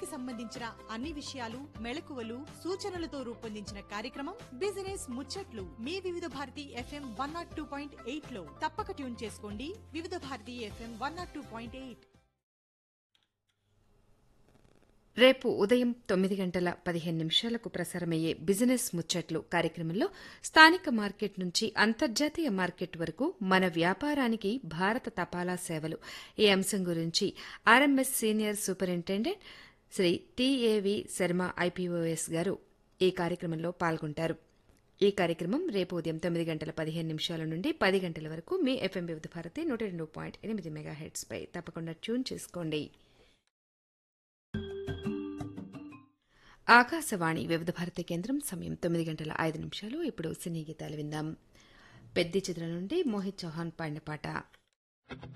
కి సంబంధించిన అన్ని విషయాలు మెళకువలు సూచనలతో రూపొందించిన కార్యక్రమం బిజినెస్ ముచ్చట్లు మీ Vividh Bharati FM one naught two point eight లో తప్పక ట్యూన్ చేసుకోండి Vividh Bharati FM one naught two point eight రేపు ఉదయం తొమ్మిది గంటల పదిహేను నిమిషాలకు ప్రసారమయ్యే బిజినెస్ ముచ్చట్లు కార్యక్రమంలో స్థానిక మార్కెట్ నుంచి అంతర్జాతీయ మార్కెట్ వరకు మన వ్యాపారానికి భారత తపాలా సేవలు ఈ అంశం గురించి RMS senior superintendent Shri T A V Sharma IPOS గారు ఈ కార్యక్రమంలో పాల్గొంటారు ఈ కార్యక్రమం రేపు ఉదయం తొమ్మిది గంటల పదిహేను నిమిషాల నుండి పది గంటల వరకు మీ ఎఫ్ఎం వివిధ భారతి నూట రెండు పాయింట్ ఎనిమిది మెగా పై తప్పకుండా ట్యూన్ చేసుకోండి ఆకాశవాణి వివిధ భారతి కేంద్రం సమయం తొమ్మిది గంటల ఐదు నిమిషాలు ఇప్పుడు సినీ గీతాలు విందాం పెద్ది చిత్రం నుండి మోహిత్ చౌహాన్ పాడిన పాట